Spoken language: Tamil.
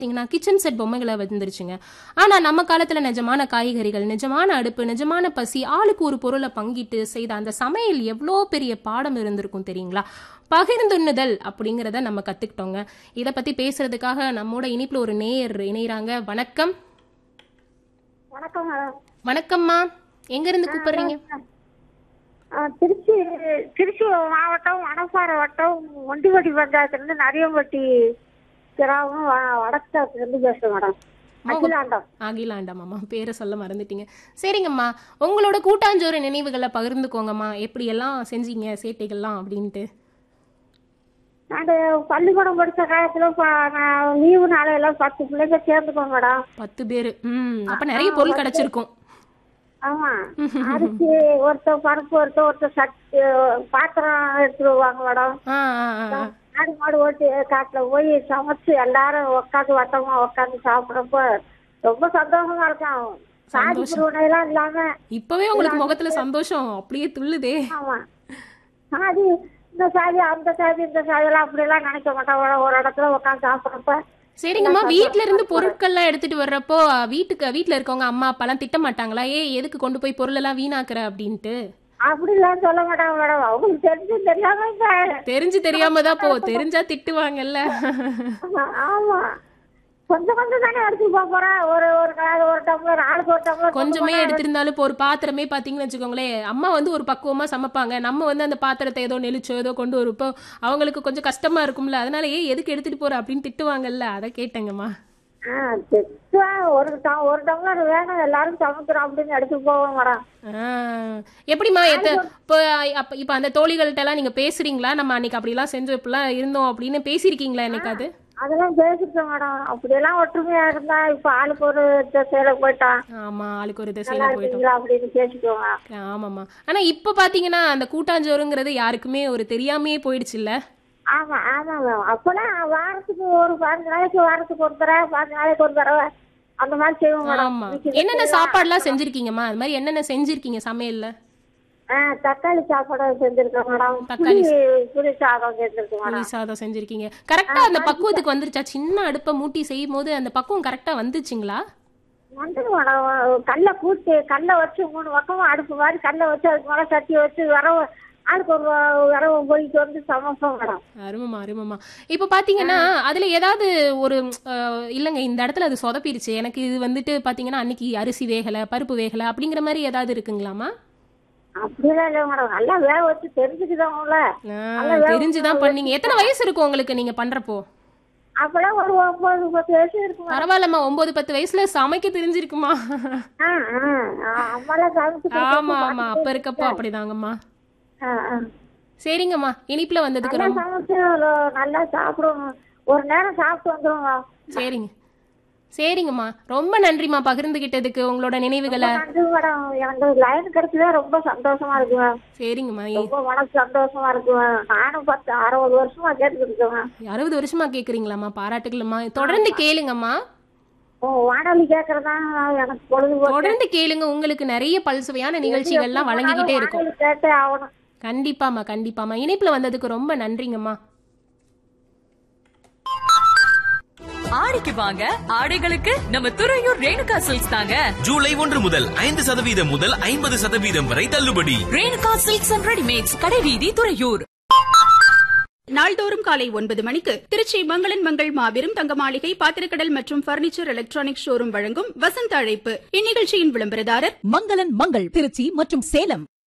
பார்த்தீங்கன்னா கிச்சன் செட் பொம்மைகளை வந்துருச்சுங்க ஆனா நம்ம காலத்துல நிஜமான காய்கறிகள் நிஜமான அடுப்பு நிஜமான பசி ஆளுக்கு ஒரு பொருளை பங்கிட்டு செய்த அந்த சமையல் எவ்வளோ பெரிய பாடம் இருந்திருக்கும் தெரியுங்களா பகிர்ந்துண்ணுதல் அப்படிங்கிறத நம்ம கத்துக்கிட்டோங்க இதை பத்தி பேசுறதுக்காக நம்மோட இனிப்புல ஒரு நேயர் இணையறாங்க வணக்கம் வணக்கம் மேடம் வணக்கம்மா எங்க இருந்து கூப்பிடுறீங்க ஆ, திருச்சி திருச்சி மாவட்டம் வனப்பாறை வட்டம் ஒண்டிப்பட்டி பஞ்சாயத்துலேருந்து நரியம்பட்டி கிராமம் வ- வடக்குலேருந்து பேசுகிறேன் மேடம் அகிலாண்டம் அகிலாண்டாமாம்மா பேரை சொல்ல மறந்துட்டீங்க சரிங்கம்மா உங்களோட கூட்டாஞ்சோறு நினைவுகளை பகிர்ந்துக்கோங்கம்மா எப்படி எல்லாம் செஞ்சீங்க சேட்டைகள்லாம் அப்படின்ட்டு நாங்கள் பள்ளிக்கூடம் படித்த காலத்தில் லீவு நாளையெல்லாம் பத்து பிள்ளைங்க சேர்ந்துக்கோம் மேடம் பத்து பேர் ம் அப்ப நிறைய பொருள் கிடைச்சிருக்கும் ஆமா அரிசி ஒருத்தர் பருப்பு ஒருத்தர் ஒருத்தர் சட்டி பாத்திரம் எடுத்துட்டு வருவாங்க மேடம் ஆ ஆ ஆ, ஆ. ஆடு மாடு ஓட்டி காட்டுல போய் சமைச்சு எல்லாரும் உட்காந்து வட்டமா உட்காந்து சாப்பிடறப்ப ரொம்ப சந்தோஷமா இருக்கும் சாதி பிரிவினையெல்லாம் இல்லாம இப்பவே உங்களுக்கு முகத்துல சந்தோஷம் அப்படியே துள்ளுதே ஆமா சாதி இந்த சாதி அந்த சாதி இந்த சாதி எல்லாம் அப்படி எல்லாம் நினைக்க மாட்டோம் ஒரு- ஒரு இடத்துல உட்காந்து சாப்பிடறப்ப சரிங்கம்மா வீட்ல இருந்து பொருட்கள்லாம் எடுத்துட்டு வர்றப்போ வீட்டுக்கு வீட்ல இருக்கவங்க அம்மா அப்பாலாம் திட்ட மாட்டாங்களா ஏ எதுக்கு கொண்டு போய் பொருள் எல்லாம் வீணாக்குற அப்படின்ட்டு அப்படி எல்லாம் சொல்ல மாட்டாங்க மேடம் அவங்களுக்கு தெரிஞ்சு தெரியாம இந்த தெரிஞ்சு தெரியாம தான் போ தெரிஞ்சா திட்டுவாங்கல்ல ஆமா, ஆமா கொஞ்சம் கொஞ்சம் தானே எடுத்துட்டு போக போறேன் ஒரு ஒரு கா- ஒரு டம்ளர் ஆளுக்கு ஒரு டம்ளர் கொஞ்சமே எடுத்திருந்தாலும் இப்போ ஒரு பாத்திரமே பாத்தீங்கன்னு வச்சுக்கோங்களேன் அம்மா வந்து ஒரு பக்குவமா சமைப்பாங்க நம்ம வந்து அந்த பாத்திரத்தை ஏதோ நெளிச்சோ ஏதோ கொண்டு வரப்போ அவங்களுக்கு கொஞ்சம் கஷ்டமா இருக்கும்ல அதனால ஏன் எதுக்கு எடுத்துட்டு போற அப்படின்னு திட்டுவாங்கல்ல அதை கேட்டேங்கம்மா ஆ, திட்டுவா. ஒரு ட- ஒரு டம்ளர் வேணும் எல்லாரும் சமைக்கிறோம் அப்படின்னு எடுத்துட்டு போவோம் மேடம் ஆ, எப்படிம்மா எத்த இப்போ அப்ப இப்போ அந்த தோழிகள்கிட்ட எல்லாம் நீங்க பேசுறீங்களா நம்ம அன்னைக்கு அப்படிலாம் செஞ்சு இப்படிலாம் இருந்தோம் அப்படின்னு பேசியிருக்கீங்களா என்னைக்காவது அதெல்லாம் பேசிட்டோம் மேடம் அப்படியெல்லாம் ஒற்றுமையா இருந்தா இப்ப ஆளுக்கு ஒரு திசையில போயிட்டான் ஆமா ஆளுக்கு ஒரு நல்லா திசையில போயிட்டோம் இருக்கீங்களா அப்படின்னு பேசிக்குவோங்க ஆமாம்மா ஆனா இப்ப பாத்தீங்கன்னா அந்த கூட்டாஞ்சோறுங்கிறது யாருக்குமே ஒரு தெரியாமையே போயிடுச்சு இல்ல ஆமா ஆமா மேம் அப்பெல்லாம் வாரத்துக்கு ஒரு பதினஞ்சு நாளைக்கு வாரத்துக்கு ஒரு தடவை பதினஞ்சு நாளைக்கு ஒரு தடவை அந்த மாதிரி செய்வோம் மேடம் ஆமா என்னென்ன சாப்பாடுலாம் செஞ்சிருக்கீங்கம்மா அது மாதிரி என்னென்ன செஞ்சிருக்கீங்க சமையல்ல ஆ, தக்காளி சாப்பாடு செஞ்சிருக்கேன் மேடம் தக்காளி புளி புளி சாதம் செஞ்சிருக்கேன் மேடம் புளி சாதம் செஞ்சிருக்கீங்க கரெக்டா அந்த பக்குவத்துக்கு வந்துருச்சா சின்ன அடுப்பை மூட்டி செய்யும் போது அந்த பக்குவம் கரெக்டா வந்துச்சுங்களா வந்து மேடம் கல்லை கூட்டி கல்லை வச்சு மூணு பக்கமும் அடுப்பு மாதிரி கல்லை வச்சு அதுக்கு மேலே சட்டி வச்சு விரவு ஆளுக்கு ஒரு விரவு போயிட்டு வந்து சமைப்போம் மேடம் அருமமா அருமமா இப்ப பாத்தீங்கன்னா அதுல ஏதாவது ஒரு அஹ், இல்லங்க இந்த இடத்துல அது சொதப்பிருச்சு எனக்கு இது வந்துட்டு பாத்தீங்கன்னா அன்னைக்கு அரிசி வேகல பருப்பு வேகல அப்படிங்கிற மாதிரி ஏதாவது இருக்குங்களாமா அப்படிலாம் இல்லை மேடம் நல்லா வேக வச்சு தெரிஞ்சுக்குதவங்கள ஆ, தெரிஞ்சுதான் பண்ணீங்க எத்தனை வயசு இருக்கும் உங்களுக்கு நீங்க பண்றப்போ அப்பெல்லாம் ஒரு ஒன்பது பத்து வயசு இருக்கும் மேடம் பரவாயில்லம்மா ஒன்பது பத்து வயசுல சமைக்க தெரிஞ்சிருக்குமா ஆ ஆ அம்மாலாம் சமைச்சு ஆமா ஆமா அப்ப இருக்கப்போ அப்படிதாங்கம்மா ஆ ஆ சரிங்கம்மா இனிப்புல வந்ததுக்கு நல்லா ரொம்ப சமைச்சு நல்லா சாப்பிடுவோம் ஒரு நேரம் சாப்பிட்டு வந்துருவோங்க சரிங்க சரிங்கம்மா ரொம்ப நன்றிம்மா பகிர்ந்துகிட்டதுக்கு உங்களோட நினைவுகளை நன்றி மேடம் எனக்கு லைன் கிடைச்சதே ரொம்ப சந்தோஷமா இருக்கு மேம் சரிங்கம்மா ரொம்ப மனசு சந்தோஷமா இருக்கு மேம் நானும் பத்து அறுபது வருஷமா கேட்டுக்கிட்டு இருக்கேன் மேம் அறுபது வருஷமா கேக்குறீங்களாம்மா பாராட்டுக்கள்மா தொடர்ந்து கேளுங்கம்மா ஓ வானொலி கேட்கறதா எனக்கு பொழுதுபோக்கு தொடர்ந்து கேளுங்க உங்களுக்கு நிறைய பல்சுவையான நிகழ்ச்சிகள்லாம் வழங்கிக்கிட்டே இருக்கும் வானொலி கேட்டே ஆகணும் கண்டிப்பாம்மா கண்டிப்பாம்மா இணைப்புல வந்ததுக்கு ரொம்ப நன்றிங்கம்மா ஆடிக்கு வாங்க ஆடைகளுக்கு நம்ம துறையூர் ரேணுகா சில்க்ஸ் தாங்க ஜூலை ஒன்று முதல் ஐந்து சதவீதம் முதல் ஐம்பது சதவீதம் வரை தள்ளுபடி ரேணுகா சில்க்ஸ் அண்ட் ரெடிமேட்ஸ் கடைவீதி துறையூர் நாள்தோறும் காலை ஒன்பது மணிக்கு திருச்சி மங்களன் மங்கள் மாபெரும் தங்க மாளிகை பாத்திரக்கடல் மற்றும் பர்னிச்சர் எலக்ட்ரானிக் ஷோரூம் வழங்கும் வசந்த அழைப்பு இந்நிகழ்ச்சியின் விளம்பரதாரர் மங்களன் மங்கள் திருச்சி மற்றும் சேலம்